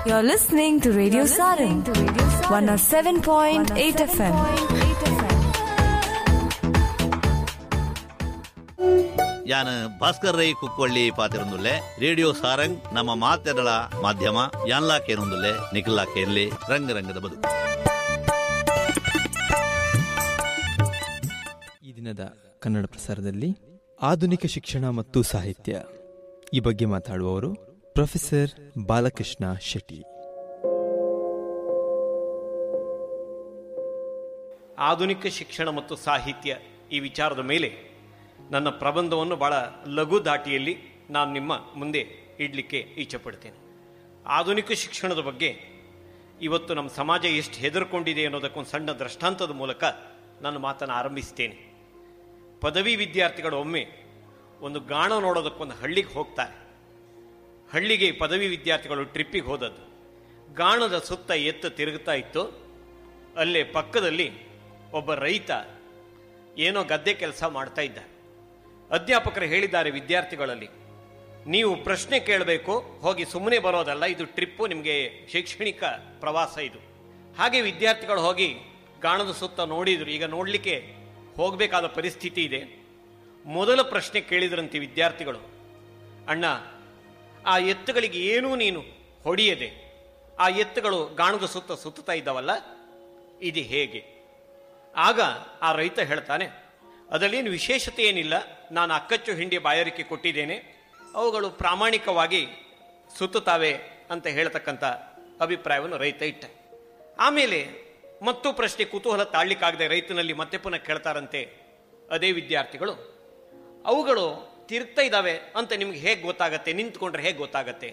You're listening to Radio Sarin, 107.8 FM. ಯಾನ ಭಾಸ್ಕರ್ ರೈ ಕುಕ್ಕೊಳ್ಳಿ ಪಾತಿರೊಂದುಲ್ಲೆ radio Sarang ನಮ್ಮ ಮಾತೆರಳ ಮಾಧ್ಯಮ ಯಾನ್ಲಾ ಕೇನೊಂದುಲ್ಲೆ ನಿಖಿಲ್ಲಾ ಕೇನ್ಲಿ ರಂಗ ರಂಗದ ಬದುಕು ಈ ದಿನದ ಕನ್ನಡ ಪ್ರಸಾರದಲ್ಲಿ ಆಧುನಿಕ ಶಿಕ್ಷಣ ಮತ್ತು ಸಾಹಿತ್ಯ ಈ ಬಗ್ಗೆ ಮಾತಾಡುವವರು ಪ್ರೊಫೆಸರ್ ಬಾಲಕೃಷ್ಣ ಶೆಟ್ಟಿ ಆಧುನಿಕ ಶಿಕ್ಷಣ ಮತ್ತು ಸಾಹಿತ್ಯ ಈ ವಿಚಾರದ ಮೇಲೆ ನನ್ನ ಪ್ರಬಂಧವನ್ನು ಬಹಳ ಲಘು ದಾಟಿಯಲ್ಲಿ ನಾನು ನಿಮ್ಮ ಮುಂದೆ ಇಡಲಿಕ್ಕೆ ಇಚ್ಛೆಪಡ್ತೇನೆ ಆಧುನಿಕ ಶಿಕ್ಷಣದ ಬಗ್ಗೆ ಇವತ್ತು ನಮ್ಮ ಸಮಾಜ ಎಷ್ಟು ಹೆದರ್ಕೊಂಡಿದೆ ಅನ್ನೋದಕ್ಕೊಂದು ಸಣ್ಣ ದೃಷ್ಟಾಂತದ ಮೂಲಕ ನನ್ನ ಮಾತನ್ನು ಆರಂಭಿಸ್ತೇನೆ ಪದವಿ ವಿದ್ಯಾರ್ಥಿಗಳು ಒಮ್ಮೆ ಒಂದು ಗಾಣ ನೋಡೋದಕ್ಕೊಂದು ಹಳ್ಳಿಗೆ ಹೋಗ್ತಾರೆ ಹಳ್ಳಿಗೆ ಪದವಿ ವಿದ್ಯಾರ್ಥಿಗಳು ಟ್ರಿಪ್ಪಿಗೆ ಹೋದದ್ದು ಗಾಣದ ಸುತ್ತ ಎತ್ತು ತಿರುಗುತ್ತಾ ಇತ್ತು ಅಲ್ಲೇ ಪಕ್ಕದಲ್ಲಿ ಒಬ್ಬ ರೈತ ಏನೋ ಗದ್ದೆ ಕೆಲಸ ಮಾಡ್ತಾ ಇದ್ದ ಅಧ್ಯಾಪಕರು ಹೇಳಿದ್ದಾರೆ ವಿದ್ಯಾರ್ಥಿಗಳಲ್ಲಿ ನೀವು ಪ್ರಶ್ನೆ ಕೇಳಬೇಕು ಹೋಗಿ ಸುಮ್ಮನೆ ಬರೋದಲ್ಲ ಇದು ಟ್ರಿಪ್ಪು ನಿಮಗೆ ಶೈಕ್ಷಣಿಕ ಪ್ರವಾಸ ಇದು ಹಾಗೆ ವಿದ್ಯಾರ್ಥಿಗಳು ಹೋಗಿ ಗಾಣದ ಸುತ್ತ ನೋಡಿದ್ರು ಈಗ ನೋಡಲಿಕ್ಕೆ ಹೋಗಬೇಕಾದ ಪರಿಸ್ಥಿತಿ ಇದೆ ಮೊದಲ ಪ್ರಶ್ನೆ ಕೇಳಿದ್ರಂತೆ ವಿದ್ಯಾರ್ಥಿಗಳು ಅಣ್ಣ ಆ ಎತ್ತುಗಳಿಗೆ ಏನೂ ನೀನು ಹೊಡೆಯದೆ ಆ ಎತ್ತುಗಳು ಗಾಣದ ಸುತ್ತ ಸುತ್ತುತ್ತಾ ಇದ್ದಾವಲ್ಲ ಇದು ಹೇಗೆ ಆಗ ಆ ರೈತ ಹೇಳ್ತಾನೆ ಅದರಲ್ಲೇನು ವಿಶೇಷತೆ ಏನಿಲ್ಲ ನಾನು ಅಕ್ಕಚ್ಚು ಹಿಂಡಿ ಬಾಯಾರಿಕೆ ಕೊಟ್ಟಿದ್ದೇನೆ ಅವುಗಳು ಪ್ರಾಮಾಣಿಕವಾಗಿ ಸುತ್ತುತ್ತಾವೆ ಅಂತ ಹೇಳ್ತಕ್ಕಂಥ ಅಭಿಪ್ರಾಯವನ್ನು ರೈತ ಇಟ್ಟ ಆಮೇಲೆ ಮತ್ತೂ ಪ್ರಶ್ನೆ ಕುತೂಹಲ ತಾಳ್ಲಿಕ್ಕಾಗದೆ ರೈತನಲ್ಲಿ ಮತ್ತೆ ಪುನಃ ಕೇಳ್ತಾರಂತೆ ಅದೇ ವಿದ್ಯಾರ್ಥಿಗಳು ಅವುಗಳು ತಿರುಗ್ತಾ ಇದ್ದಾವೆ ಅಂತ ನಿಮ್ಗೆ ಹೇಗೆ ಗೊತ್ತಾಗತ್ತೆ ನಿಂತ್ಕೊಂಡ್ರೆ ಹೇಗೆ ಗೊತ್ತಾಗತ್ತೆ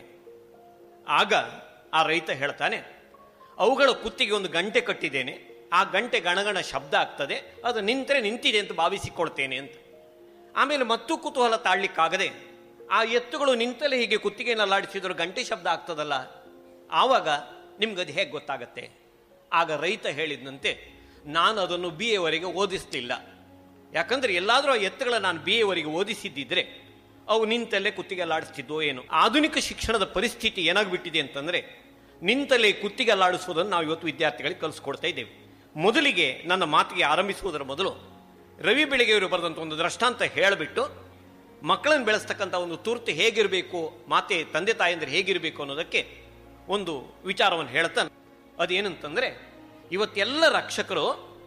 ಆಗ ಆ ರೈತ ಹೇಳ್ತಾನೆ ಅವುಗಳ ಕುತ್ತಿಗೆ ಒಂದು ಗಂಟೆ ಕಟ್ಟಿದ್ದೇನೆ ಆ ಗಂಟೆ ಗಣಗಣ ಶಬ್ದ ಆಗ್ತದೆ ಅದು ನಿಂತರೆ ನಿಂತಿದೆ ಅಂತ ಭಾವಿಸಿಕೊಳ್ತೇನೆ ಅಂತ ಆಮೇಲೆ ಮತ್ತೂ ಕುತೂಹಲ ತಾಳ್ಲಿಕ್ಕಾಗದೆ ಆ ಎತ್ತುಗಳು ನಿಂತಲೇ ಹೀಗೆ ಕುತ್ತಿಗೆಯನ್ನು ಅಲ್ಲಾಡಿಸಿದ್ರು ಗಂಟೆ ಶಬ್ದ ಆಗ್ತದಲ್ಲ ಆವಾಗ ನಿಮ್ಗದು ಹೇಗೆ ಗೊತ್ತಾಗತ್ತೆ ಆಗ ರೈತ ಹೇಳಿದಂತೆ ನಾನು ಅದನ್ನು ಬಿ ಎವರೆಗೆ ಓದಿಸ್ಲಿಲ್ಲ ಯಾಕಂದ್ರೆ ಎಲ್ಲಾದರೂ ಆ ಎತ್ತುಗಳ ನಾನು ಬಿ ಎವರೆಗೆ ಓದಿಸಿದ್ದಿದ್ರೆ ಅವು ನಿಂತಲ್ಲೇ ಕುತ್ತಿಗೆ ಅಲ್ಲಾಡಿಸ್ತಿದ್ದೋ ಏನು ಆಧುನಿಕ ಶಿಕ್ಷಣದ ಪರಿಸ್ಥಿತಿ ಏನಾಗ್ಬಿಟ್ಟಿದೆ ಅಂತಂದ್ರೆ ನಿಂತಲೇ ಕುತ್ತಿಗೆ ಅಲ್ಲಾಡಿಸೋದನ್ನು ನಾವು ಇವತ್ತು ವಿದ್ಯಾರ್ಥಿಗಳಿಗೆ ಕಲಿಸ್ಕೊಡ್ತಾ ಇದ್ದೇವೆ ಮೊದಲಿಗೆ ನನ್ನ ಮಾತಿಗೆ ಆರಂಭಿಸುವುದರ ಮೊದಲು ರವಿ ಬೆಳಗೆಯವರು ಬರೆದಂಥ ಒಂದು ದೃಷ್ಟಾಂತ ಹೇಳಿಬಿಟ್ಟು ಮಕ್ಕಳನ್ನು ಬೆಳೆಸ್ತಕ್ಕಂಥ ಒಂದು ತುರ್ತು ಹೇಗಿರಬೇಕು ಮಾತೆ ತಂದೆ ತಾಯಂದ್ರೆ ಹೇಗಿರಬೇಕು ಅನ್ನೋದಕ್ಕೆ ಒಂದು ವಿಚಾರವನ್ನು ಹೇಳ್ತಾನೆ ಅದೇನಂತಂದ್ರೆ ಇವತ್ತೆಲ್ಲ ರಕ್ಷಕರು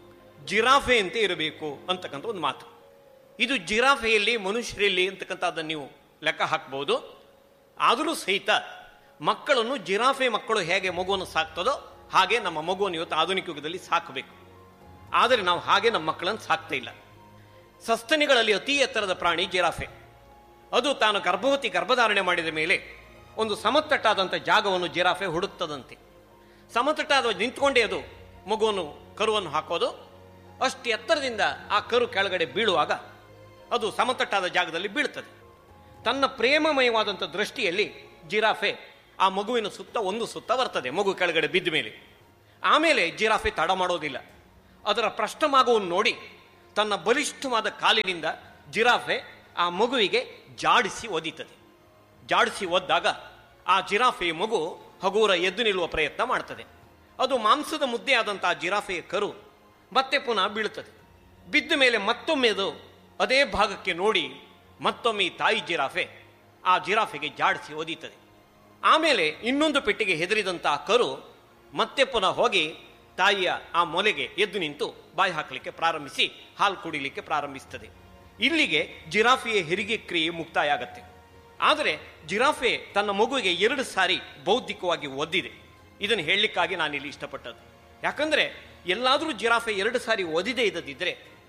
ಜಿರಾಫೆ ಅಂತ ಇರಬೇಕು ಅಂತಕ್ಕಂಥ ಒಂದು ಮಾತು ಇದು ಜಿರಾಫೆಯಲ್ಲಿ ಮನುಷ್ಯರಲ್ಲಿ ಅಂತಕ್ಕಂಥದ್ದನ್ನು ನೀವು ಲೆಕ್ಕ ಹಾಕ್ಬೋದು ಆದರೂ ಸಹಿತ ಮಕ್ಕಳನ್ನು ಜಿರಾಫೆ ಮಕ್ಕಳು ಹೇಗೆ ಮಗುವನ್ನು ಸಾಕ್ತದೋ ಹಾಗೆ ನಮ್ಮ ಮಗುವನ್ನು ಇವತ್ತು ಆಧುನಿಕ ಯುಗದಲ್ಲಿ ಸಾಕಬೇಕು ಆದರೆ ನಾವು ಹಾಗೆ ನಮ್ಮ ಮಕ್ಕಳನ್ನು ಸಾಕ್ತಾ ಇಲ್ಲ ಸಸ್ತನಿಗಳಲ್ಲಿ ಅತಿ ಎತ್ತರದ ಪ್ರಾಣಿ ಜಿರಾಫೆ ಅದು ತಾನು ಗರ್ಭವತಿ ಗರ್ಭಧಾರಣೆ ಮಾಡಿದ ಮೇಲೆ ಒಂದು ಸಮತಟ್ಟಾದಂಥ ಜಾಗವನ್ನು ಜಿರಾಫೆ ಹುಡುಕ್ತದಂತೆ ಸಮತಟ್ಟಾದ ನಿಂತ್ಕೊಂಡೇ ಅದು ಮಗುವನ್ನು ಕರುವನ್ನು ಹಾಕೋದು ಅಷ್ಟು ಎತ್ತರದಿಂದ ಆ ಕರು ಕೆಳಗಡೆ ಬೀಳುವಾಗ ಅದು ಸಮತಟ್ಟಾದ ಜಾಗದಲ್ಲಿ ಬೀಳ್ತದೆ ತನ್ನ ಪ್ರೇಮಮಯವಾದಂಥ ದೃಷ್ಟಿಯಲ್ಲಿ ಜಿರಾಫೆ ಆ ಮಗುವಿನ ಸುತ್ತ ಒಂದು ಸುತ್ತ ಬರ್ತದೆ ಮಗು ಕೆಳಗಡೆ ಬಿದ್ದ ಮೇಲೆ ಆಮೇಲೆ ಜಿರಾಫೆ ತಡ ಮಾಡೋದಿಲ್ಲ ಅದರ ಪ್ರಶ್ನಮಾಗುವನ್ನು ನೋಡಿ ತನ್ನ ಬಲಿಷ್ಠವಾದ ಕಾಲಿನಿಂದ ಜಿರಾಫೆ ಆ ಮಗುವಿಗೆ ಜಾಡಿಸಿ ಒದಿತದೆ ಜಾಡಿಸಿ ಒದ್ದಾಗ ಆ ಜಿರಾಫೆಯ ಮಗು ಹಗೂರ ಎದ್ದು ನಿಲ್ಲುವ ಪ್ರಯತ್ನ ಮಾಡ್ತದೆ ಅದು ಮಾಂಸದ ಮುದ್ದೆ ಆದಂತಹ ಜಿರಾಫೆಯ ಕರು ಮತ್ತೆ ಪುನಃ ಬೀಳುತ್ತದೆ ಬಿದ್ದ ಮೇಲೆ ಮತ್ತೊಮ್ಮೆ ಅದು ಅದೇ ಭಾಗಕ್ಕೆ ನೋಡಿ ಮತ್ತೊಮ್ಮೆ ಈ ತಾಯಿ ಜಿರಾಫೆ ಆ ಜಿರಾಫೆಗೆ ಜಾಡಿಸಿ ಒದೀತದೆ ಆಮೇಲೆ ಇನ್ನೊಂದು ಪೆಟ್ಟಿಗೆ ಹೆದರಿದಂತಹ ಕರು ಮತ್ತೆ ಪುನಃ ಹೋಗಿ ತಾಯಿಯ ಆ ಮೊಲೆಗೆ ಎದ್ದು ನಿಂತು ಬಾಯಿ ಹಾಕಲಿಕ್ಕೆ ಪ್ರಾರಂಭಿಸಿ ಹಾಲು ಕುಡಿಲಿಕ್ಕೆ ಪ್ರಾರಂಭಿಸ್ತದೆ ಇಲ್ಲಿಗೆ ಜಿರಾಫೆಯ ಹೆರಿಗೆ ಕ್ರಿಯೆ ಮುಕ್ತಾಯ ಆಗತ್ತೆ ಆದರೆ ಜಿರಾಫೆ ತನ್ನ ಮಗುವಿಗೆ ಎರಡು ಸಾರಿ ಬೌದ್ಧಿಕವಾಗಿ ಒದ್ದಿದೆ ಇದನ್ನು ಹೇಳಲಿಕ್ಕಾಗಿ ನಾನು ಇಲ್ಲಿ ಇಷ್ಟಪಟ್ಟದ್ದು ಯಾಕಂದ್ರೆ ಎಲ್ಲಾದರೂ ಜಿರಾಫೆ ಎರಡು ಸಾರಿ ಒದಿದೆ ಇದ್ದದಿದ್ರೆ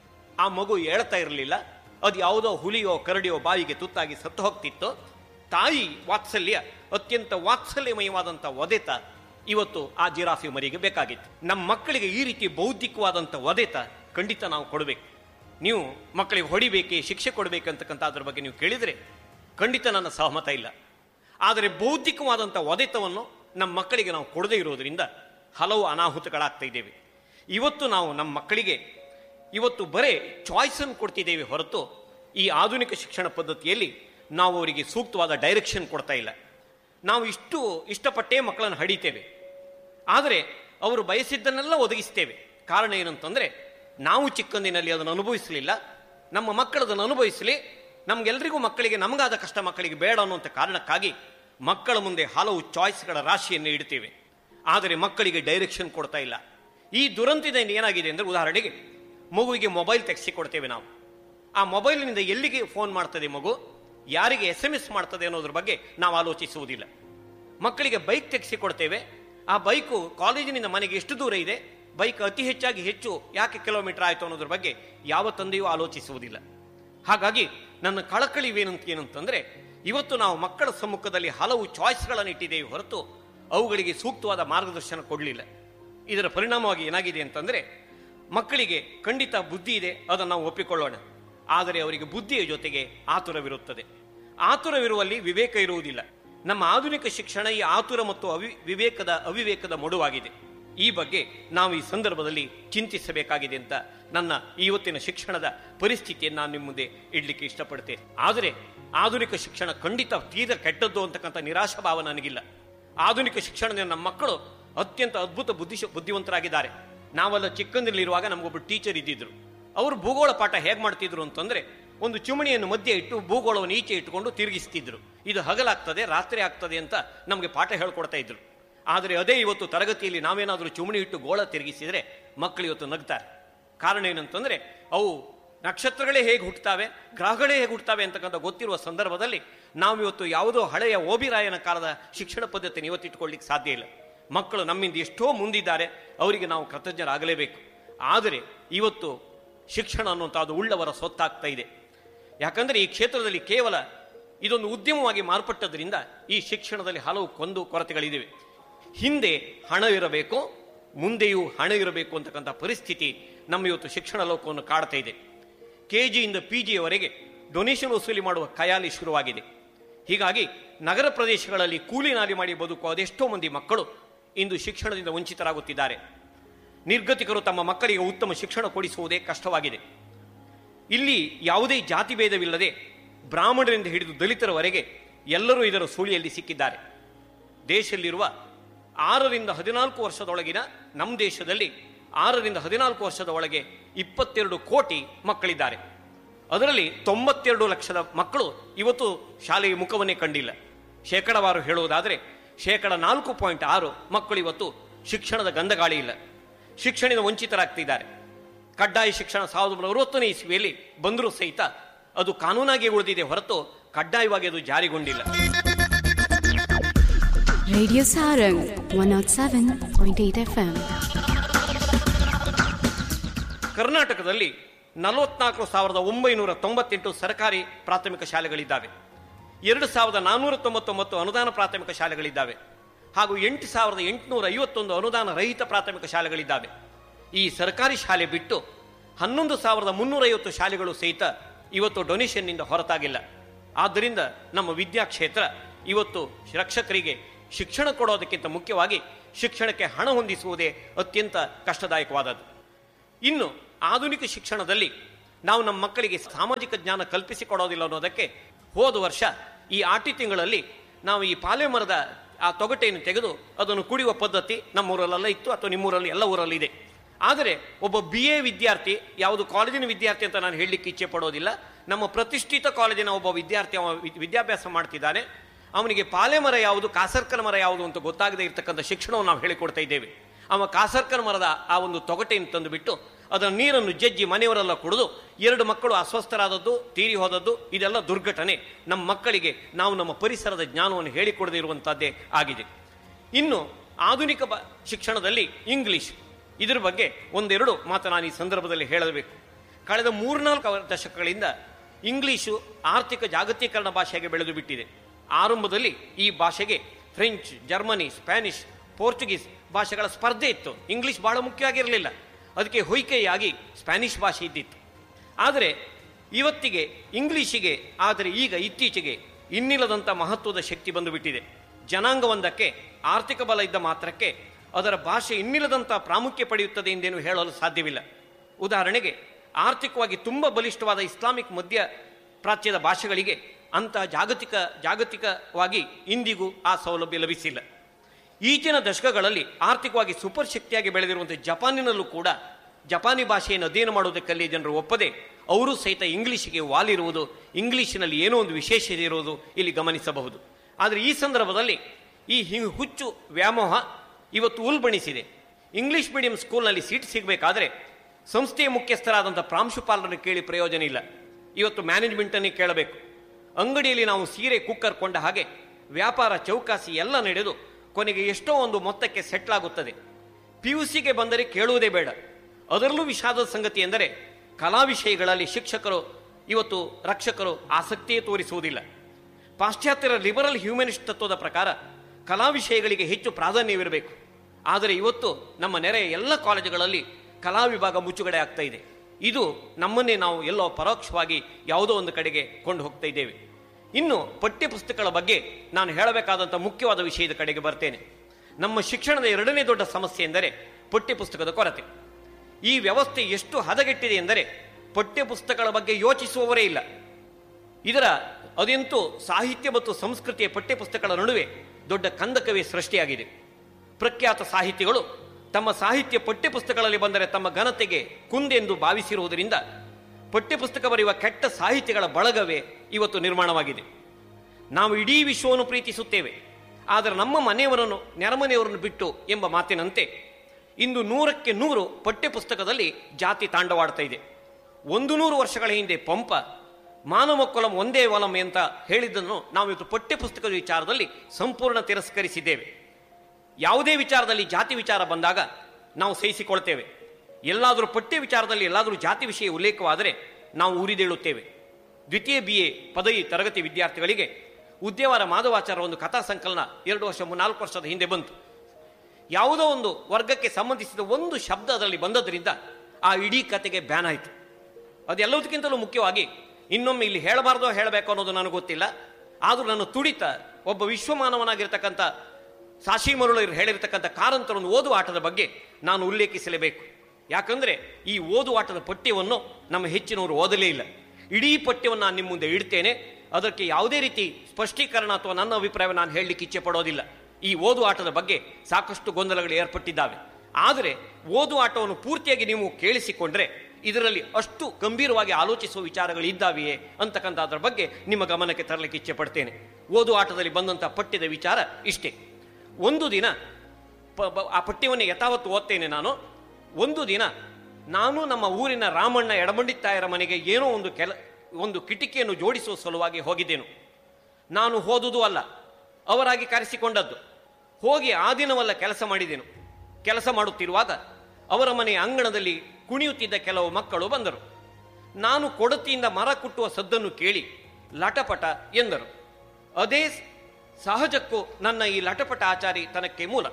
ಆ ಮಗು ಹೇಳ್ತಾ ಇರಲಿಲ್ಲ ಅದು ಯಾವುದೋ ಹುಲಿಯೋ ಕರಡಿಯೋ ಬಾಯಿಗೆ ತುತ್ತಾಗಿ ಸತ್ತು ಹೋಗ್ತಿತ್ತು ತಾಯಿ ವಾತ್ಸಲ್ಯ ಅತ್ಯಂತ ವಾತ್ಸಲ್ಯಮಯವಾದಂಥ ಒದೆತ ಇವತ್ತು ಆ ಜಿರಾಫೆ ಮರಿಗೆ ಬೇಕಾಗಿತ್ತು ನಮ್ಮ ಮಕ್ಕಳಿಗೆ ಈ ರೀತಿ ಬೌದ್ಧಿಕವಾದಂಥ ಒದೆತ ಖಂಡಿತ ನಾವು ಕೊಡಬೇಕು ನೀವು ಮಕ್ಕಳಿಗೆ ಹೊಡಿಬೇಕೆ ಶಿಕ್ಷೆ ಕೊಡಬೇಕು ಅಂತಕ್ಕಂಥ ಅದ್ರ ಬಗ್ಗೆ ನೀವು ಕೇಳಿದರೆ ಖಂಡಿತ ನನ್ನ ಸಹಮತ ಇಲ್ಲ ಆದರೆ ಬೌದ್ಧಿಕವಾದಂಥ ಒದೆತವನ್ನು ನಮ್ಮ ಮಕ್ಕಳಿಗೆ ನಾವು ಕೊಡದೇ ಇರೋದ್ರಿಂದ ಹಲವು ಅನಾಹುತಗಳಾಗ್ತಾ ಇದ್ದೇವೆ ಇವತ್ತು ನಾವು ನಮ್ಮ ಮಕ್ಕಳಿಗೆ ಇವತ್ತು ಬರೇ ಚಾಯ್ಸನ್ನು ಕೊಡ್ತಿದ್ದೇವೆ ಹೊರತು ಈ ಆಧುನಿಕ ಶಿಕ್ಷಣ ಪದ್ಧತಿಯಲ್ಲಿ ನಾವು ಅವರಿಗೆ ಸೂಕ್ತವಾದ ಡೈರೆಕ್ಷನ್ ಕೊಡ್ತಾ ಇಲ್ಲ ನಾವು ಇಷ್ಟು ಇಷ್ಟಪಟ್ಟೇ ಮಕ್ಕಳನ್ನು ಹಡಿತೇವೆ ಆದರೆ ಅವರು ಬಯಸಿದ್ದನ್ನೆಲ್ಲ ಒದಗಿಸ್ತೇವೆ ಕಾರಣ ಏನಂತಂದ್ರೆ ನಾವು ಚಿಕ್ಕಂದಿನಲ್ಲಿ ಅದನ್ನು ಅನುಭವಿಸಲಿಲ್ಲ ನಮ್ಮ ಮಕ್ಕಳು ಅದನ್ನು ಅನುಭವಿಸಲಿ ನಮ್ಗೆಲ್ರಿಗೂ ಮಕ್ಕಳಿಗೆ ನಮಗಾದ ಕಷ್ಟ ಮಕ್ಕಳಿಗೆ ಬೇಡ ಅನ್ನುವಂಥ ಕಾರಣಕ್ಕಾಗಿ ಮಕ್ಕಳ ಮುಂದೆ ಹಲವು ಚಾಯ್ಸ್ಗಳ ರಾಶಿಯನ್ನು ಇಡ್ತೇವೆ ಆದರೆ ಮಕ್ಕಳಿಗೆ ಡೈರೆಕ್ಷನ್ ಕೊಡ್ತಾ ಇಲ್ಲ ಈ ದುರಂತದಿಂದ ಏನಾಗಿದೆ ಅಂದರೆ ಉದಾಹರಣೆಗೆ ಮಗುವಿಗೆ ಮೊಬೈಲ್ ತೆಗೆಸಿ ಕೊಡ್ತೇವೆ ನಾವು ಆ ಮೊಬೈಲ್ನಿಂದ ಎಲ್ಲಿಗೆ ಫೋನ್ ಮಾಡ್ತದೆ ಮಗು ಯಾರಿಗೆ ಎಸ್ ಎಂ ಎಸ್ ಮಾಡ್ತದೆ ಅನ್ನೋದ್ರ ಬಗ್ಗೆ ನಾವು ಆಲೋಚಿಸುವುದಿಲ್ಲ ಮಕ್ಕಳಿಗೆ ಬೈಕ್ ತೆಗೆಸಿ ಕೊಡ್ತೇವೆ ಆ ಬೈಕು ಕಾಲೇಜಿನಿಂದ ಮನೆಗೆ ಎಷ್ಟು ದೂರ ಇದೆ ಬೈಕ್ ಅತಿ ಹೆಚ್ಚಾಗಿ ಹೆಚ್ಚು ಯಾಕೆ ಕಿಲೋಮೀಟರ್ ಆಯಿತು ಅನ್ನೋದ್ರ ಬಗ್ಗೆ ಯಾವ ತಂದೆಯೂ ಆಲೋಚಿಸುವುದಿಲ್ಲ ಹಾಗಾಗಿ ನನ್ನ ಕಳಕಳಿವೇನಂತ ಏನಂತಂದ್ರೆ ಇವತ್ತು ನಾವು ಮಕ್ಕಳ ಸಮ್ಮುಖದಲ್ಲಿ ಹಲವು ಚಾಯ್ಸ್ಗಳನ್ನು ಇಟ್ಟಿದ್ದೇವೆ ಹೊರತು ಅವುಗಳಿಗೆ ಸೂಕ್ತವಾದ ಮಾರ್ಗದರ್ಶನ ಕೊಡಲಿಲ್ಲ ಇದರ ಪರಿಣಾಮವಾಗಿ ಏನಾಗಿದೆ ಅಂತಂದ್ರೆ ಮಕ್ಕಳಿಗೆ ಖಂಡಿತ ಬುದ್ಧಿ ಇದೆ ಅದನ್ನು ನಾವು ಒಪ್ಪಿಕೊಳ್ಳೋಣ ಆದರೆ ಅವರಿಗೆ ಬುದ್ಧಿಯ ಜೊತೆಗೆ ಆತುರವಿರುತ್ತದೆ ಆತುರವಿರುವಲ್ಲಿ ವಿವೇಕ ಇರುವುದಿಲ್ಲ ನಮ್ಮ ಆಧುನಿಕ ಶಿಕ್ಷಣ ಈ ಆತುರ ಮತ್ತು ಅವಿ ವಿವೇಕದ ಅವಿವೇಕದ ಮಡುವಾಗಿದೆ ಈ ಬಗ್ಗೆ ನಾವು ಈ ಸಂದರ್ಭದಲ್ಲಿ ಚಿಂತಿಸಬೇಕಾಗಿದೆ ಅಂತ ನನ್ನ ಇವತ್ತಿನ ಶಿಕ್ಷಣದ ಪರಿಸ್ಥಿತಿಯನ್ನು ನಾನು ನಿಮ್ಮ ಮುಂದೆ ಇಡ್ಲಿಕ್ಕೆ ಇಷ್ಟಪಡ್ತೇನೆ ಆದರೆ ಆಧುನಿಕ ಶಿಕ್ಷಣ ಖಂಡಿತ ತೀರ ಕೆಟ್ಟದ್ದು ಅಂತಕ್ಕಂಥ ನಿರಾಶಾ ಭಾವ ನನಗಿಲ್ಲ ಆಧುನಿಕ ಶಿಕ್ಷಣದಿಂದ ನಮ್ಮ ಮಕ್ಕಳು ಅತ್ಯಂತ ಅದ್ಭುತ ಬುದ್ಧಿ ಬುದ್ಧಿವಂತರಾಗಿದ್ದಾರೆ ನಾವೆಲ್ಲ ಚಿಕ್ಕಂದಿನಲ್ಲಿರುವಾಗ ನಮಗೊಬ್ಬರು ಟೀಚರ್ ಇದ್ದಿದ್ರು ಅವರು ಭೂಗೋಳ ಪಾಠ ಹೇಗೆ ಮಾಡ್ತಿದ್ರು ಅಂತಂದ್ರೆ ಒಂದು ಚಿಮಣಿಯನ್ನು ಮಧ್ಯೆ ಇಟ್ಟು ಭೂಗೋಳವನ್ನು ಈಚೆ ಇಟ್ಟುಕೊಂಡು ತಿರುಗಿಸ್ತಿದ್ರು ಇದು ಹಗಲಾಗ್ತದೆ ರಾತ್ರಿ ಆಗ್ತದೆ ಅಂತ ನಮಗೆ ಪಾಠ ಹೇಳ್ಕೊಡ್ತಾ ಇದ್ರು ಆದರೆ ಅದೇ ಇವತ್ತು ತರಗತಿಯಲ್ಲಿ ನಾವೇನಾದರೂ ಚಿಮಣಿ ಇಟ್ಟು ಗೋಳ ತಿರುಗಿಸಿದ್ರೆ ಮಕ್ಕಳು ಇವತ್ತು ನಗ್ತಾರೆ ಕಾರಣ ಏನಂತಂದ್ರೆ ಅವು ನಕ್ಷತ್ರಗಳೇ ಹೇಗೆ ಹುಟ್ಟುತ್ತವೆ ಗ್ರಹಗಳೇ ಹೇಗೆ ಹುಟ್ಟುತ್ತವೆ ಅಂತಕ್ಕಂಥ ಗೊತ್ತಿರುವ ಸಂದರ್ಭದಲ್ಲಿ ನಾವು ಇವತ್ತು ಯಾವುದೋ ಹಳೆಯ ಓಬಿರಾಯನ ಕಾಲದ ಶಿಕ್ಷಣ ಪದ್ಧತಿಯನ್ನು ಇವತ್ತಿಟ್ಟುಕೊಳ್ಳಿಕ್ಕೆ ಸಾಧ್ಯ ಇಲ್ಲ ಮಕ್ಕಳು ನಮ್ಮಿಂದ ಎಷ್ಟೋ ಮುಂದಿದ್ದಾರೆ ಅವರಿಗೆ ನಾವು ಕೃತಜ್ಞರಾಗಲೇಬೇಕು ಆದರೆ ಇವತ್ತು ಶಿಕ್ಷಣ ಅನ್ನುವಂಥದ್ದು ಉಳ್ಳವರ ಸೊತ್ತಾಗ್ತಾ ಇದೆ ಯಾಕಂದರೆ ಈ ಕ್ಷೇತ್ರದಲ್ಲಿ ಕೇವಲ ಇದೊಂದು ಉದ್ಯಮವಾಗಿ ಮಾರ್ಪಟ್ಟದ್ರಿಂದ ಈ ಶಿಕ್ಷಣದಲ್ಲಿ ಹಲವು ಕೊಂದು ಕೊರತೆಗಳಿವೆ ಹಿಂದೆ ಹಣ ಇರಬೇಕು ಮುಂದೆಯೂ ಹಣ ಇರಬೇಕು ಅಂತಕ್ಕಂಥ ಪರಿಸ್ಥಿತಿ ನಮ್ಮ ಇವತ್ತು ಶಿಕ್ಷಣ ಲೋಕವನ್ನು ಕಾಡ್ತಾ ಇದೆ ಕೆ ಜಿಯಿಂದ ಪಿ ಜಿಯವರೆಗೆ ಡೊನೇಷನ್ ವಸೂಲಿ ಮಾಡುವ ಕಯಾಲಿ ಶುರುವಾಗಿದೆ ಹೀಗಾಗಿ ನಗರ ಪ್ರದೇಶಗಳಲ್ಲಿ ಕೂಲಿ ನಾಲಿ ಮಾಡಿ ಬದುಕುವ ಅದೆಷ್ಟೋ ಮಂದಿ ಮಕ್ಕಳು ಇಂದು ಶಿಕ್ಷಣದಿಂದ ವಂಚಿತರಾಗುತ್ತಿದ್ದಾರೆ ನಿರ್ಗತಿಕರು ತಮ್ಮ ಮಕ್ಕಳಿಗೆ ಉತ್ತಮ ಶಿಕ್ಷಣ ಕೊಡಿಸುವುದೇ ಕಷ್ಟವಾಗಿದೆ ಇಲ್ಲಿ ಯಾವುದೇ ಜಾತಿ ಭೇದವಿಲ್ಲದೆ ಬ್ರಾಹ್ಮಣರಿಂದ ಹಿಡಿದು ದಲಿತರವರೆಗೆ ಎಲ್ಲರೂ ಇದರ ಸುಳಿಯಲ್ಲಿ ಸಿಕ್ಕಿದ್ದಾರೆ ದೇಶದಲ್ಲಿರುವ ಆರರಿಂದ ಹದಿನಾಲ್ಕು ವರ್ಷದೊಳಗಿನ ನಮ್ಮ ದೇಶದಲ್ಲಿ ಆರರಿಂದ ಹದಿನಾಲ್ಕು ವರ್ಷದ ಒಳಗೆ ಇಪ್ಪತ್ತೆರಡು ಕೋಟಿ ಮಕ್ಕಳಿದ್ದಾರೆ ಅದರಲ್ಲಿ ತೊಂಬತ್ತೆರಡು ಲಕ್ಷದ ಮಕ್ಕಳು ಇವತ್ತು ಶಾಲೆಯ ಮುಖವನ್ನೇ ಕಂಡಿಲ್ಲ ಶೇಕಡವಾರು ಹೇಳುವುದಾದರೆ ಶೇಕಡ ನಾಲ್ಕು ಪಾಯಿಂಟ್ ಆರು ಮಕ್ಕಳು ಇವತ್ತು ಶಿಕ್ಷಣದ ಗಂಧಗಾಳಿ ಇಲ್ಲ ಶಿಕ್ಷಣದ ವಂಚಿತರಾಗ್ತಿದ್ದಾರೆ ಕಡ್ಡಾಯ ಶಿಕ್ಷಣ ಸಾವಿರದ ಒಂಬೈನೂರ ಅರವತ್ತನೇ ಇಸ್ವಿಯಲ್ಲಿ ಬಂದರೂ ಸಹಿತ ಅದು ಕಾನೂನಾಗಿ ಉಳಿದಿದೆ ಹೊರತು ಕಡ್ಡಾಯವಾಗಿ ಅದು ಜಾರಿಗೊಂಡಿಲ್ಲ Radio Sarang 107.8 FM. ಕರ್ನಾಟಕದಲ್ಲಿ ನಲವತ್ನಾಲ್ಕು ಸಾವಿರದ ಒಂಬೈನೂರ ತೊಂಬತ್ತೆಂಟು ಸರ್ಕಾರಿ ಪ್ರಾಥಮಿಕ ಶಾಲೆಗಳಿದ್ದಾವೆ ಎರಡು ಸಾವಿರದ ನಾನ್ನೂರ ತೊಂಬತ್ತೊಂಬತ್ತು ಅನುದಾನ ಪ್ರಾಥಮಿಕ ಶಾಲೆಗಳಿದ್ದಾವೆ ಹಾಗೂ ಎಂಟು ಸಾವಿರದ ಎಂಟುನೂರ ಐವತ್ತೊಂದು ಅನುದಾನ ರಹಿತ ಪ್ರಾಥಮಿಕ ಶಾಲೆಗಳಿದ್ದಾವೆ ಈ ಸರ್ಕಾರಿ ಶಾಲೆ ಬಿಟ್ಟು ಹನ್ನೊಂದು ಸಾವಿರದ ಮುನ್ನೂರೈವತ್ತು ಶಾಲೆಗಳು ಸಹಿತ ಇವತ್ತು ಡೊನೇಷನ್ನಿಂದ ಹೊರತಾಗಿಲ್ಲ ಆದ್ದರಿಂದ ನಮ್ಮ ವಿದ್ಯಾಕ್ಷೇತ್ರ ಇವತ್ತು ರಕ್ಷಕರಿಗೆ ಶಿಕ್ಷಣ ಕೊಡೋದಕ್ಕಿಂತ ಮುಖ್ಯವಾಗಿ ಶಿಕ್ಷಣಕ್ಕೆ ಹಣ ಹೊಂದಿಸುವುದೇ ಅತ್ಯಂತ ಕಷ್ಟದಾಯಕವಾದದ್ದು ಇನ್ನು ಆಧುನಿಕ ಶಿಕ್ಷಣದಲ್ಲಿ ನಾವು ನಮ್ಮ ಮಕ್ಕಳಿಗೆ ಸಾಮಾಜಿಕ ಜ್ಞಾನ ಕಲ್ಪಿಸಿಕೊಡೋದಿಲ್ಲ ಅನ್ನೋದಕ್ಕೆ ಹೋದ ವರ್ಷ ಈ ಆಟಿ ತಿಂಗಳಲ್ಲಿ ನಾವು ಈ ಪಾಲೆ ಮರದ ಆ ತೊಗಟೆಯನ್ನು ತೆಗೆದು ಅದನ್ನು ಕುಡಿಯುವ ಪದ್ಧತಿ ನಮ್ಮೂರಲ್ಲೆಲ್ಲ ಇತ್ತು ಅಥವಾ ನಿಮ್ಮೂರಲ್ಲಿ ಎಲ್ಲ ಊರಲ್ಲಿ ಇದೆ ಆದರೆ ಒಬ್ಬ ಬಿ ಎ ವಿದ್ಯಾರ್ಥಿ ಯಾವುದು ಕಾಲೇಜಿನ ವಿದ್ಯಾರ್ಥಿ ಅಂತ ನಾನು ಹೇಳಲಿಕ್ಕೆ ಇಚ್ಛೆ ಪಡೋದಿಲ್ಲ ನಮ್ಮ ಪ್ರತಿಷ್ಠಿತ ಕಾಲೇಜಿನ ಒಬ್ಬ ವಿದ್ಯಾರ್ಥಿ ಅವ ವಿದ್- ವಿದ್ಯಾಭ್ಯಾಸ ಮಾಡ್ತಿದ್ದಾನೆ ಅವನಿಗೆ ಪಾಲೆ ಮರ ಯಾವುದು ಕಾಸರ್ಕನ ಮರ ಯಾವುದು ಅಂತ ಗೊತ್ತಾಗದೇ ಇರತಕ್ಕಂಥ ಶಿಕ್ಷಣವನ್ನು ನಾವು ಹೇಳಿಕೊಡ್ತಾ ಇದ್ದೇವೆ ಅವ ಕಾಸರ್ಕನ ಮರದ ಆ ಒಂದು ತೊಗಟೆಯನ್ನು ತಂದುಬಿಟ್ಟು ಅದರ ನೀರನ್ನು ಜಜ್ಜಿ ಮನೆಯವರೆಲ್ಲ ಕುಡಿದು ಎರಡು ಮಕ್ಕಳು ಅಸ್ವಸ್ಥರಾದದ್ದು ತೀರಿ ಹೋದದ್ದು ಇದೆಲ್ಲ ದುರ್ಘಟನೆ ನಮ್ಮ ಮಕ್ಕಳಿಗೆ ನಾವು ನಮ್ಮ ಪರಿಸರದ ಜ್ಞಾನವನ್ನು ಹೇಳಿಕೊಡದೇ ಇರುವಂತಹದ್ದೇ ಆಗಿದೆ ಇನ್ನು ಆಧುನಿಕ ಬ- ಶಿಕ್ಷಣದಲ್ಲಿ ಇಂಗ್ಲಿಷ್ ಇದ್ರ ಬಗ್ಗೆ ಒಂದೆರಡು ಮಾತು ನಾನು ಈ ಸಂದರ್ಭದಲ್ಲಿ ಹೇಳಬೇಕು ಕಳೆದ ಮೂರ್ನಾಲ್ಕು ದಶಕಗಳಿಂದ ಇಂಗ್ಲಿಷು ಆರ್ಥಿಕ ಜಾಗತೀಕರಣ ಭಾಷೆಗೆ ಬೆಳೆದು ಬಿಟ್ಟಿದೆ ಆರಂಭದಲ್ಲಿ ಈ ಭಾಷೆಗೆ ಫ್ರೆಂಚ್ ಜರ್ಮನಿ ಸ್ಪ್ಯಾನಿಷ್ ಪೋರ್ಚುಗೀಸ್ ಭಾಷೆಗಳ ಸ್ಪರ್ಧೆ ಇತ್ತು ಇಂಗ್ಲಿಷ್ ಬಹಳ ಮುಖ್ಯ ಆಗಿರಲಿಲ್ಲ ಅದಕ್ಕೆ ಹೊಯ್ಕೆಯಾಗಿ ಸ್ಪ್ಯಾನಿಷ್ ಭಾಷೆ ಇದ್ದಿತ್ತು ಆದರೆ ಇವತ್ತಿಗೆ ಇಂಗ್ಲಿಷಿಗೆ ಆದರೆ ಈಗ ಇತ್ತೀಚೆಗೆ ಇನ್ನಿಲ್ಲದಂಥ ಮಹತ್ವದ ಶಕ್ತಿ ಬಂದುಬಿಟ್ಟಿದೆ ಜನಾಂಗವೊಂದಕ್ಕೆ ಆರ್ಥಿಕ ಬಲ ಇದ್ದ ಮಾತ್ರಕ್ಕೆ ಅದರ ಭಾಷೆ ಇನ್ನಿಲ್ಲದಂಥ ಪ್ರಾಮುಖ್ಯ ಪಡೆಯುತ್ತದೆ ಎಂದೇನು ಹೇಳಲು ಸಾಧ್ಯವಿಲ್ಲ ಉದಾಹರಣೆಗೆ ಆರ್ಥಿಕವಾಗಿ ತುಂಬ ಬಲಿಷ್ಠವಾದ ಇಸ್ಲಾಮಿಕ್ ಮಧ್ಯ ಪ್ರಾಚ್ಯದ ಭಾಷೆಗಳಿಗೆ ಅಂತ ಜಾಗತಿಕ ಜಾಗತಿಕವಾಗಿ ಇಂದಿಗೂ ಆ ಸೌಲಭ್ಯ ಲಭಿಸಿಲ್ಲ ಈಚಿನ ದಶಕಗಳಲ್ಲಿ ಆರ್ಥಿಕವಾಗಿ ಸೂಪರ್ ಶಕ್ತಿಯಾಗಿ ಬೆಳೆದಿರುವಂಥ ಜಪಾನಿನಲ್ಲೂ ಕೂಡ ಜಪಾನಿ ಭಾಷೆಯನ್ನು ಅಧ್ಯಯನ ಮಾಡುವುದಕ್ಕಲ್ಲಿ ಜನರು ಒಪ್ಪದೆ ಅವರು ಸಹಿತ ಇಂಗ್ಲಿಷಿಗೆ ವಾಲಿರುವುದು ಇಂಗ್ಲಿಷಿನಲ್ಲಿ ಏನೋ ಒಂದು ವಿಶೇಷತೆ ಇರುವುದು ಇಲ್ಲಿ ಗಮನಿಸಬಹುದು ಆದರೆ ಈ ಸಂದರ್ಭದಲ್ಲಿ ಈ ಹಿ- ಹುಚ್ಚು ವ್ಯಾಮೋಹ ಇವತ್ತು ಉಲ್ಬಣಿಸಿದೆ ಇಂಗ್ಲಿಷ್ ಮೀಡಿಯಂ ಸ್ಕೂಲ್ನಲ್ಲಿ ಸೀಟ್ ಸಿಗಬೇಕಾದ್ರೆ ಸಂಸ್ಥೆಯ ಮುಖ್ಯಸ್ಥರಾದಂಥ ಪ್ರಾಂಶುಪಾಲರನ್ನು ಕೇಳಿ ಪ್ರಯೋಜನ ಇಲ್ಲ ಇವತ್ತು ಮ್ಯಾನೇಜ್ಮೆಂಟನ್ನೇ ಕೇಳಬೇಕು ಅಂಗಡಿಯಲ್ಲಿ ನಾವು ಸೀರೆ ಕುಕ್ಕರ್ ಕೊಂಡ ಹಾಗೆ ವ್ಯಾಪಾರ ಚೌಕಾಸಿ ಎಲ್ಲ ನಡೆದು ಕೊನೆಗೆ ಎಷ್ಟೋ ಒಂದು ಮೊತ್ತಕ್ಕೆ ಸೆಟ್ಲ್ ಆಗುತ್ತದೆ ಪಿ ಯು ಸಿಗೆ ಬಂದರೆ ಕೇಳುವುದೇ ಬೇಡ ಅದರಲ್ಲೂ ವಿಷಾದದ ಸಂಗತಿ ಎಂದರೆ ಕಲಾ ವಿಷಯಗಳಲ್ಲಿ ಶಿಕ್ಷಕರು ಇವತ್ತು ರಕ್ಷಕರು ಆಸಕ್ತಿಯೇ ತೋರಿಸುವುದಿಲ್ಲ ಪಾಶ್ಚಾತ್ಯರ ಲಿಬರಲ್ ಹ್ಯೂಮನಿಸ್ಟ್ ತತ್ವದ ಪ್ರಕಾರ ಕಲಾ ವಿಷಯಗಳಿಗೆ ಹೆಚ್ಚು ಪ್ರಾಧಾನ್ಯವಿರಬೇಕು ಆದರೆ ಇವತ್ತು ನಮ್ಮ ನೆರೆಯ ಎಲ್ಲ ಕಾಲೇಜುಗಳಲ್ಲಿ ಕಲಾ ವಿಭಾಗ ಮುಚ್ಚುಗಡೆ ಆಗ್ತಾ ಇದೆ ಇದು ನಮ್ಮನ್ನೇ ನಾವು ಎಲ್ಲೋ ಪರೋಕ್ಷವಾಗಿ ಯಾವುದೋ ಒಂದು ಕಡೆಗೆ ಕೊಂಡು ಹೋಗ್ತಾ ಇದ್ದೇವೆ ಇನ್ನು ಪಠ್ಯಪುಸ್ತಕಗಳ ಬಗ್ಗೆ ನಾನು ಹೇಳಬೇಕಾದಂಥ ಮುಖ್ಯವಾದ ವಿಷಯದ ಕಡೆಗೆ ಬರ್ತೇನೆ ನಮ್ಮ ಶಿಕ್ಷಣದ ಎರಡನೇ ದೊಡ್ಡ ಸಮಸ್ಯೆ ಎಂದರೆ ಪಠ್ಯಪುಸ್ತಕದ ಕೊರತೆ ಈ ವ್ಯವಸ್ಥೆ ಎಷ್ಟು ಹದಗೆಟ್ಟಿದೆ ಎಂದರೆ ಪಠ್ಯಪುಸ್ತಕಗಳ ಬಗ್ಗೆ ಯೋಚಿಸುವವರೇ ಇಲ್ಲ ಇದರ ಅದೆಂತೂ ಸಾಹಿತ್ಯ ಮತ್ತು ಸಂಸ್ಕೃತಿಯ ಪಠ್ಯಪುಸ್ತಕಗಳ ನಡುವೆ ದೊಡ್ಡ ಕಂದಕವೇ ಸೃಷ್ಟಿಯಾಗಿದೆ ಪ್ರಖ್ಯಾತ ಸಾಹಿತಿಗಳು ತಮ್ಮ ಸಾಹಿತ್ಯ ಪಠ್ಯಪುಸ್ತಕಗಳಲ್ಲಿ ಬಂದರೆ ತಮ್ಮ ಘನತೆಗೆ ಕುಂದೆಂದು ಭಾವಿಸಿರುವುದರಿಂದ ಪಠ್ಯಪುಸ್ತಕ ಬರೆಯುವ ಕೆಟ್ಟ ಸಾಹಿತ್ಯಗಳ ಬಳಗವೇ ಇವತ್ತು ನಿರ್ಮಾಣವಾಗಿದೆ ನಾವು ಇಡೀ ವಿಶ್ವವನ್ನು ಪ್ರೀತಿಸುತ್ತೇವೆ ಆದರೆ ನಮ್ಮ ಮನೆಯವರನ್ನು ನೆರಮನೆಯವರನ್ನು ಬಿಟ್ಟು ಎಂಬ ಮಾತಿನಂತೆ ಇಂದು ನೂರಕ್ಕೆ ನೂರು ಪಠ್ಯಪುಸ್ತಕದಲ್ಲಿ ಜಾತಿ ತಾಂಡವಾಡ್ತಾ ಇದೆ ಒಂದು ನೂರು ವರ್ಷಗಳ ಹಿಂದೆ ಪಂಪ ಮಾನವ ಕುಲಂ ಒಂದೇ ವಲಂ ಅಂತ ಹೇಳಿದ್ದನ್ನು ನಾವು ಇವತ್ತು ಪಠ್ಯಪುಸ್ತಕದ ವಿಚಾರದಲ್ಲಿ ಸಂಪೂರ್ಣ ತಿರಸ್ಕರಿಸಿದ್ದೇವೆ ಯಾವುದೇ ವಿಚಾರದಲ್ಲಿ ಜಾತಿ ವಿಚಾರ ಬಂದಾಗ ನಾವು ಸಹಿಸಿಕೊಳ್ತೇವೆ ಎಲ್ಲಾದರೂ ಪಠ್ಯ ವಿಚಾರದಲ್ಲಿ ಎಲ್ಲಾದರೂ ಜಾತಿ ವಿಷಯ ಉಲ್ಲೇಖವಾದರೆ ನಾವು ಉರಿದೇಳುತ್ತೇವೆ ದ್ವಿತೀಯ ಬಿ ಎ ಪದವಿ ತರಗತಿ ವಿದ್ಯಾರ್ಥಿಗಳಿಗೆ ಉದ್ಯವಾರ ಮಾಧವಾಚಾರ ಒಂದು ಕಥಾ ಸಂಕಲನ ಎರಡು ವರ್ಷ ನಾಲ್ಕು ವರ್ಷದ ಹಿಂದೆ ಬಂತು ಯಾವುದೋ ಒಂದು ವರ್ಗಕ್ಕೆ ಸಂಬಂಧಿಸಿದ ಒಂದು ಶಬ್ದ ಅದರಲ್ಲಿ ಬಂದದ್ರಿಂದ ಆ ಇಡೀ ಕತೆಗೆ ಬ್ಯಾನ್ ಆಯಿತು ಅದೆಲ್ಲದಕ್ಕಿಂತಲೂ ಮುಖ್ಯವಾಗಿ ಇನ್ನೊಮ್ಮೆ ಇಲ್ಲಿ ಹೇಳಬಾರ್ದೋ ಹೇಳಬೇಕು ಅನ್ನೋದು ನನಗೆ ಗೊತ್ತಿಲ್ಲ ಆದರೂ ನನ್ನ ತುಡಿತ ಒಬ್ಬ ವಿಶ್ವಮಾನವನಾಗಿರ್ತಕ್ಕಂಥ ಸಾಶಿ ಮರುಳರು ಹೇಳಿರ್ತಕ್ಕಂಥ ಕಾರಂತರನ್ನು ಓದುವ ಆಟದ ಬಗ್ಗೆ ನಾನು ಉಲ್ಲೇಖಿಸಲೇಬೇಕು ಯಾಕಂದ್ರೆ ಈ ಓದು ಆಟದ ಪಠ್ಯವನ್ನು ನಮ್ಮ ಹೆಚ್ಚಿನವರು ಓದಲೇ ಇಲ್ಲ ಇಡೀ ಪಠ್ಯವನ್ನು ನಾನು ನಿಮ್ಮ ಮುಂದೆ ಇಡ್ತೇನೆ ಅದಕ್ಕೆ ಯಾವುದೇ ರೀತಿ ಸ್ಪಷ್ಟೀಕರಣ ಅಥವಾ ನನ್ನ ಅಭಿಪ್ರಾಯ ನಾನು ಹೇಳಲಿಕ್ಕೆ ಇಚ್ಛೆ ಪಡೋದಿಲ್ಲ ಈ ಓದು ಆಟದ ಬಗ್ಗೆ ಸಾಕಷ್ಟು ಗೊಂದಲಗಳು ಏರ್ಪಟ್ಟಿದ್ದಾವೆ ಆದರೆ ಓದು ಆಟವನ್ನು ಪೂರ್ತಿಯಾಗಿ ನೀವು ಕೇಳಿಸಿಕೊಂಡ್ರೆ ಇದರಲ್ಲಿ ಅಷ್ಟು ಗಂಭೀರವಾಗಿ ಆಲೋಚಿಸುವ ವಿಚಾರಗಳು ಇದ್ದಾವೆಯೇ ಅಂತಕ್ಕಂಥ ಅದರ ಬಗ್ಗೆ ನಿಮ್ಮ ಗಮನಕ್ಕೆ ತರಲಿಕ್ಕೆ ಇಚ್ಛೆ ಪಡ್ತೇನೆ ಓದು ಆಟದಲ್ಲಿ ಬಂದಂಥ ಪಠ್ಯದ ವಿಚಾರ ಇಷ್ಟೇ ಒಂದು ದಿನ ಪ- ಬ- ಆ ಪಠ್ಯವನ್ನು ಯಥಾವತ್ತು ಓದ್ತೇನೆ ನಾನು ಒಂದು ದಿನ ನಾನು ನಮ್ಮ ಊರಿನ ರಾಮಣ್ಣ ಎಡಮಂಡಿತ್ತಾಯರ ಮನೆಗೆ ಏನೋ ಒಂದು ಕೆಲ ಒಂದು ಕಿಟಿಕಿಯನ್ನು ಜೋಡಿಸುವ ಸಲುವಾಗಿ ಹೋಗಿದ್ದೆನು ನಾನು ಹೋದುದು ಅಲ್ಲ ಅವರಾಗಿ ಕರೆಸಿಕೊಂಡದ್ದು ಹೋಗಿ ಆ ದಿನವಲ್ಲ ಕೆಲಸ ಮಾಡಿದೆನು ಕೆಲಸ ಮಾಡುತ್ತಿರುವಾಗ ಅವರ ಮನೆಯ ಅಂಗಣದಲ್ಲಿ ಕುಣಿಯುತ್ತಿದ್ದ ಕೆಲವು ಮಕ್ಕಳು ಬಂದರು ನಾನು ಕೊಡತಿಯಿಂದ ಮರ ಕುಟ್ಟುವ ಸದ್ದನ್ನು ಕೇಳಿ ಲಟಪಟ ಎಂದರು ಅದೇ ಸಹಜಕ್ಕೂ ನನ್ನ ಈ ಲಟಪಟ ಆಚಾರಿತನಕ್ಕೆ ಮೂಲ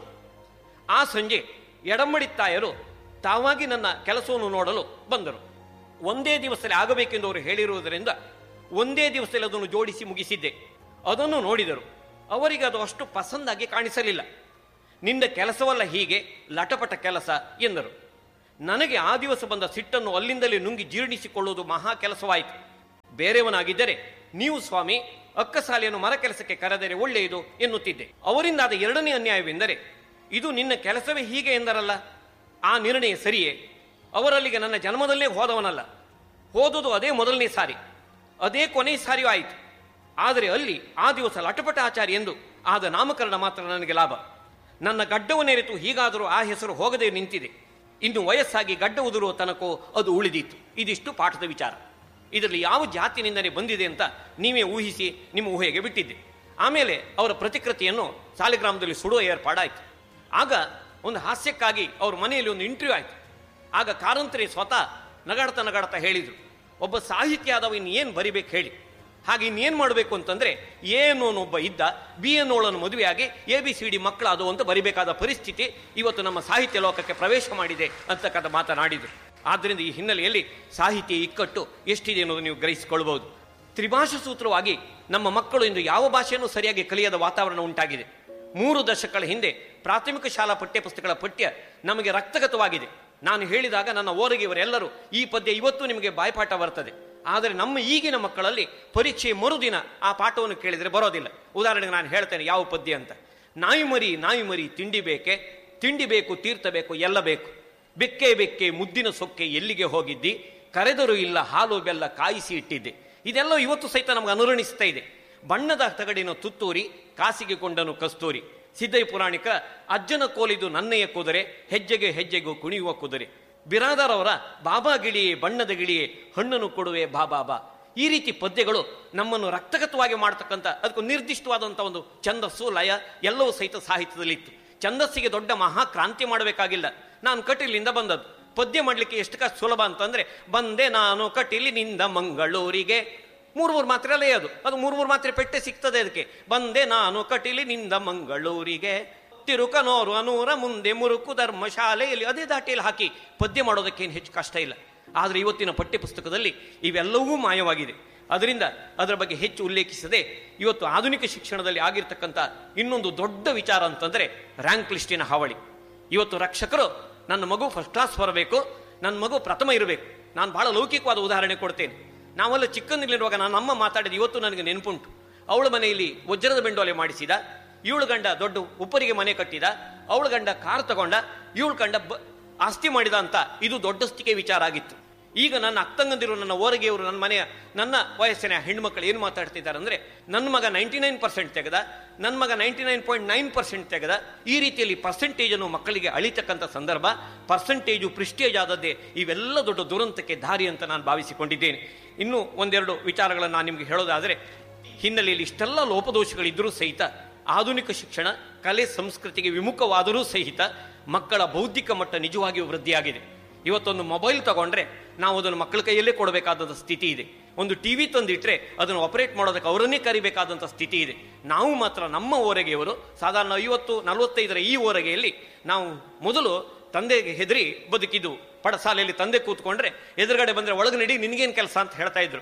ಆ ಸಂಜೆ ಎಡಮಡಿತ್ತಾಯರು ತಾವಾಗಿ ನನ್ನ ಕೆಲಸವನ್ನು ನೋಡಲು ಬಂದರು ಒಂದೇ ದಿವಸದಲ್ಲಿ ಆಗಬೇಕೆಂದು ಅವರು ಹೇಳಿರುವುದರಿಂದ ಒಂದೇ ದಿವಸದಲ್ಲಿ ಅದನ್ನು ಜೋಡಿಸಿ ಮುಗಿಸಿದ್ದೆ ಅದನ್ನು ನೋಡಿದರು ಅವರಿಗೆ ಅದು ಅಷ್ಟು ಪಸಂದಾಗಿ ಕಾಣಿಸಲಿಲ್ಲ ನಿಂದ ಕೆಲಸವಲ್ಲ ಹೀಗೆ ಲಟಪಟ ಕೆಲಸ ಎಂದರು ನನಗೆ ಆ ದಿವಸ ಬಂದ ಸಿಟ್ಟನ್ನು ಅಲ್ಲಿಂದಲೇ ನುಂಗಿ ಜೀರ್ಣಿಸಿಕೊಳ್ಳುವುದು ಮಹಾ ಕೆಲಸವಾಯಿತು ಬೇರೆಯವನಾಗಿದ್ದರೆ ನೀವು ಸ್ವಾಮಿ ಅಕ್ಕಸಾಲಿಯನ್ನು ಮರ ಕೆಲಸಕ್ಕೆ ಕರೆದರೆ ಒಳ್ಳೆಯದು ಎನ್ನುತ್ತಿದ್ದೆ ಅವರಿಂದಾದ ಎರಡನೇ ಅನ್ಯಾಯವೆಂದರೆ ಇದು ನಿನ್ನ ಕೆಲಸವೇ ಹೀಗೆ ಎಂದರಲ್ಲ ಆ ನಿರ್ಣಯ ಸರಿಯೇ ಅವರಲ್ಲಿಗೆ ನನ್ನ ಜನ್ಮದಲ್ಲೇ ಹೋದವನಲ್ಲ ಹೋದುದು ಅದೇ ಮೊದಲನೇ ಸಾರಿ ಅದೇ ಕೊನೆ ಸಾರಿಯೂ ಆಯಿತು ಆದರೆ ಅಲ್ಲಿ ಆ ದಿವಸ ಲಟಪಟ ಆಚಾರಿ ಎಂದು ಆದ ನಾಮಕರಣ ಮಾತ್ರ ನನಗೆ ಲಾಭ ನನ್ನ ಗಡ್ಡವನ್ನೆರೆತು ಹೀಗಾದರೂ ಆ ಹೆಸರು ಹೋಗದೆ ನಿಂತಿದೆ ಇನ್ನು ವಯಸ್ಸಾಗಿ ಗಡ್ಡ ಉದುರುವ ತನಕೋ ಅದು ಉಳಿದಿತ್ತು ಇದಿಷ್ಟು ಪಾಠದ ವಿಚಾರ ಇದರಲ್ಲಿ ಯಾವ ಜಾತಿನಿಂದಲೇ ಬಂದಿದೆ ಅಂತ ನೀವೇ ಊಹಿಸಿ ನಿಮ್ಮ ಊಹೆಗೆ ಬಿಟ್ಟಿದ್ದೆ ಆಮೇಲೆ ಅವರ ಪ್ರತಿಕೃತಿಯನ್ನು ಸಾಲಿಗ್ರಾಮದಲ್ಲಿ ಸುಡುವ ಏರ್ಪಾಡಾಯಿತು ಆಗ ಒಂದು ಹಾಸ್ಯಕ್ಕಾಗಿ ಅವ್ರ ಮನೆಯಲ್ಲಿ ಒಂದು ಇಂಟರ್ವ್ಯೂ ಆಯಿತು ಆಗ ಕಾರಂತರಿ ಸ್ವತಃ ನಗಾಡ್ತಾ ನಗಾಡ್ತಾ ಹೇಳಿದರು ಒಬ್ಬ ಸಾಹಿತ್ಯ ಆದವ ಇನ್ನೇನು ಬರಿಬೇಕು ಹೇಳಿ ಹಾಗೆ ಇನ್ನೇನು ಮಾಡಬೇಕು ಅಂತಂದ್ರೆ ಏನು ಒಬ್ಬ ಇದ್ದ ಬಿ ಎನ್ನೋಳನ್ನು ಮದುವೆಯಾಗಿ ಎ ಬಿ ಸಿ ಡಿ ಮಕ್ಕಳಾದವು ಅಂತ ಬರಿಬೇಕಾದ ಪರಿಸ್ಥಿತಿ ಇವತ್ತು ನಮ್ಮ ಸಾಹಿತ್ಯ ಲೋಕಕ್ಕೆ ಪ್ರವೇಶ ಮಾಡಿದೆ ಅಂತಕ್ಕಂಥ ಮಾತನಾಡಿದರು ಆದ್ದರಿಂದ ಈ ಹಿನ್ನೆಲೆಯಲ್ಲಿ ಸಾಹಿತ್ಯ ಇಕ್ಕಟ್ಟು ಎಷ್ಟಿದೆ ಅನ್ನೋದು ನೀವು ಗ್ರಹಿಸಿಕೊಳ್ಬಹುದು ತ್ರಿಭಾಷಾ ಸೂತ್ರವಾಗಿ ನಮ್ಮ ಮಕ್ಕಳು ಇಂದು ಯಾವ ಭಾಷೆಯನ್ನು ಸರಿಯಾಗಿ ಕಲಿಯದ ವಾತಾವರಣ ಉಂಟಾಗಿದೆ ಮೂರು ದಶಕಗಳ ಹಿಂದೆ ಪ್ರಾಥಮಿಕ ಶಾಲಾ ಪಠ್ಯಪುಸ್ತಕಗಳ ಪಠ್ಯ ನಮಗೆ ರಕ್ತಗತವಾಗಿದೆ ನಾನು ಹೇಳಿದಾಗ ನನ್ನ ಓರಗಿಯವರೆಲ್ಲರೂ ಈ ಪದ್ಯ ಇವತ್ತು ನಿಮಗೆ ಬಾಯ್ಪಾಠ ಬರ್ತದೆ ಆದರೆ ನಮ್ಮ ಈಗಿನ ಮಕ್ಕಳಲ್ಲಿ ಪರೀಕ್ಷೆ ಮರುದಿನ ಆ ಪಾಠವನ್ನು ಕೇಳಿದರೆ ಬರೋದಿಲ್ಲ ಉದಾಹರಣೆಗೆ ನಾನು ಹೇಳ್ತೇನೆ ಯಾವ ಪದ್ಯ ಅಂತ ನಾಯಿ ಮರಿ ನಾಯಿ ಮರಿ ತಿಂಡಿ ಬೇಕೆ ತಿಂಡಿ ಬೇಕು ತೀರ್ಥ ಬೇಕು ಎಲ್ಲ ಬೇಕು ಬೆಕ್ಕೆ ಬೆಕ್ಕೆ ಮುದ್ದಿನ ಸೊಕ್ಕೆ ಎಲ್ಲಿಗೆ ಹೋಗಿದ್ದಿ ಕರೆದರೂ ಇಲ್ಲ ಹಾಲು ಬೆಲ್ಲ ಕಾಯಿಸಿ ಇಟ್ಟಿದ್ದೆ ಇದೆಲ್ಲ ಇವತ್ತು ಸಹಿತ ನಮ್ಗೆ ಅನುರಣಿಸ್ತಾ ಇದೆ ಬಣ್ಣದ ತಗಡಿನ ತುತ್ತೂರಿ ಕಾಸಿಗೆ ಕೊಂಡನು ಕಸ್ತೂರಿ ಸಿದ್ದೈ ಪುರಾಣಿಕ ಅಜ್ಜನ ಕೋಲಿದು ನನ್ನೆಯ ಕುದುರೆ ಹೆಜ್ಜೆಗೆ ಹೆಜ್ಜೆಗೂ ಕುಣಿಯುವ ಕುದುರೆ ಬಿರಾದರ್ ಅವರ ಬಾಬಾ ಗಿಳಿಯೇ ಬಣ್ಣದ ಗಿಳಿಯೇ ಹಣ್ಣನ್ನು ಕೊಡುವೆ ಬಾ ಬಾ ಬಾ ಈ ರೀತಿ ಪದ್ಯಗಳು ನಮ್ಮನ್ನು ರಕ್ತಗತವಾಗಿ ಮಾಡ್ತಕ್ಕಂಥ ಅದಕ್ಕೆ ನಿರ್ದಿಷ್ಟವಾದಂಥ ಒಂದು ಛಂದಸ್ಸು ಲಯ ಎಲ್ಲವೂ ಸಹಿತ ಸಾಹಿತ್ಯದಲ್ಲಿ ಇತ್ತು ಛಂದಸ್ಸಿಗೆ ದೊಡ್ಡ ಮಹಾ ಕ್ರಾಂತಿ ಮಾಡಬೇಕಾಗಿಲ್ಲ ನಾನು ಕಟೀಲಿಂದ ಬಂದದ್ದು ಪದ್ಯ ಮಾಡಲಿಕ್ಕೆ ಎಷ್ಟು ಕಷ್ಟ ಸುಲಭ ಅಂತಂದ್ರೆ ಬಂದೆ ನಾನು ಕಟೀಲಿನಿಂದ ಮಂಗಳೂರಿಗೆ ಮೂರು ಮೂರು ಮಾತ್ರೆ ಅಲ್ಲೇ ಅದು ಅದು ಮೂರು ಮೂರು ಮಾತ್ರೆ ಪೆಟ್ಟೆ ಸಿಗ್ತದೆ ಅದಕ್ಕೆ ಬಂದೆ ನಾನು ಕಟೀಲಿನಿಂದ ಮಂಗಳೂರಿಗೆ ತಿರುಕನೋರು ಅನೂರ ಮುಂದೆ ಮುರುಕು ಧರ್ಮಶಾಲೆಯಲ್ಲಿ ಅದೇ ದಾಟಿಯಲ್ಲಿ ಹಾಕಿ ಪದ್ಯ ಮಾಡೋದಕ್ಕೇನು ಹೆಚ್ಚು ಕಷ್ಟ ಇಲ್ಲ ಆದರೆ ಇವತ್ತಿನ ಪಠ್ಯ ಪುಸ್ತಕದಲ್ಲಿ ಇವೆಲ್ಲವೂ ಮಾಯವಾಗಿದೆ ಅದರಿಂದ ಅದರ ಬಗ್ಗೆ ಹೆಚ್ಚು ಉಲ್ಲೇಖಿಸದೆ ಇವತ್ತು ಆಧುನಿಕ ಶಿಕ್ಷಣದಲ್ಲಿ ಆಗಿರ್ತಕ್ಕಂಥ ಇನ್ನೊಂದು ದೊಡ್ಡ ವಿಚಾರ ಅಂತಂದ್ರೆ ರ್ಯಾಂಕ್ ಲಿಸ್ಟಿನ ಹಾವಳಿ ಇವತ್ತು ರಕ್ಷಕರು ನನ್ನ ಮಗು ಫಸ್ಟ್ ಕ್ಲಾಸ್ ಬರಬೇಕು ನನ್ನ ಮಗು ಪ್ರಥಮ ಇರಬೇಕು ನಾನು ಬಹಳ ಲೌಕಿಕವಾದ ಉದಾಹರಣೆ ಕೊಡ್ತೇನೆ ನಾವೆಲ್ಲ ಚಿಕ್ಕಂದಿನಲ್ಲಿರುವಾಗ ನಾನು ಅಮ್ಮ ಮಾತಾಡಿದ ಇವತ್ತು ನನಗೆ ನೆನಪುಂಟು ಅವಳ ಮನೆಯಲ್ಲಿ ವಜ್ರದ ಬೆಂಡೋಲೆ ಮಾಡಿಸಿದ ಇವಳು ಗಂಡ ದೊಡ್ಡ ಉಪ್ಪರಿಗೆ ಮನೆ ಕಟ್ಟಿದ ಅವಳ ಗಂಡ ಕಾರ್ ತಗೊಂಡ ಇವಳು ಗಂಡ ಬ- ಆಸ್ತಿ ಮಾಡಿದ ಅಂತ ಇದು ದೊಡ್ಡಸ್ತಿಕೆ ವಿಚಾರ ಆಗಿತ್ತು ಈಗ ನನ್ನ ಅತ್ತಂಗಂದಿರು ನನ್ನ ಓರಗೆಯವರು ನನ್ನ ಮನೆಯ ನನ್ನ ವಯಸ್ಸಿನ ಹೆಣ್ಮಕ್ಳು ಏನು ಮಾತಾಡ್ತಿದ್ದಾರೆ ಅಂದ್ರೆ ನನ್ನ ಮಗ ನೈಂಟಿ ನೈನ್ ಪರ್ಸೆಂಟ್ ತೆಗೆದ ನನ್ನ ಮಗ ninety nine point nine percent ತೆಗೆದ ಈ ರೀತಿಯಲ್ಲಿ ಪರ್ಸೆಂಟೇಜ್ ಅನ್ನು ಮಕ್ಕಳಿಗೆ ಅಳಿತಕ್ಕಂಥ ಸಂದರ್ಭ ಪರ್ಸೆಂಟೇಜು ಪ್ರಿಸ್ಟೇಜ್ ಆದದ್ದೇ ಇವೆಲ್ಲ ದೊಡ್ಡ ದುರಂತಕ್ಕೆ ದಾರಿ ಅಂತ ನಾನು ಭಾವಿಸಿಕೊಂಡಿದ್ದೇನೆ ಇನ್ನು ಒಂದೆರಡು ವಿಚಾರಗಳನ್ನು ನಾನು ನಿಮಗೆ ಹೇಳೋದಾದರೆ ಹಿನ್ನೆಲೆಯಲ್ಲಿ ಇಷ್ಟೆಲ್ಲ ಲೋಪದೋಷಗಳಿದ್ದರೂ ಸಹಿತ ಆಧುನಿಕ ಶಿಕ್ಷಣ ಕಲೆ ಸಂಸ್ಕೃತಿಗೆ ವಿಮುಖವಾದರೂ ಸಹಿತ ಮಕ್ಕಳ ಬೌದ್ಧಿಕ ಮಟ್ಟ ನಿಜವಾಗಿಯೂ ವೃದ್ಧಿಯಾಗಿದೆ ಇವತ್ತೊಂದು ಮೊಬೈಲ್ ತಗೊಂಡ್ರೆ ನಾವು ಅದನ್ನು ಮಕ್ಕಳ ಕೈಯಲ್ಲೇ ಕೊಡಬೇಕಾದಂಥ ಸ್ಥಿತಿ ಇದೆ ಒಂದು ಟಿವಿ ತಂದಿಟ್ರೆ ಅದನ್ನು ಆಪರೇಟ್ ಮಾಡೋದಕ್ಕೆ ಅವರನ್ನೇ ಕರಿಬೇಕಾದಂಥ ಸ್ಥಿತಿ ಇದೆ ನಾವು ಮಾತ್ರ ನಮ್ಮ ಓರೆಗೆಯವರು ಸಾಧಾರಣ ಐವತ್ತು ನಲವತ್ತೈದರ ಈ ಓರೆಗೆಯಲ್ಲಿ ನಾವು ಮೊದಲು ತಂದೆಗೆ ಹೆದರಿ ಬದುಕಿದ್ದು ಪಡಸಾಲೆಯಲ್ಲಿ ತಂದೆ ಕೂತ್ಕೊಂಡ್ರೆ ಎದುರುಗಡೆ ಬಂದ್ರೆ ಒಳಗೆ ನಡಿ ನಿನ್ಗೇನ್ ಕೆಲಸ ಅಂತ ಹೇಳ್ತಾ ಇದ್ರು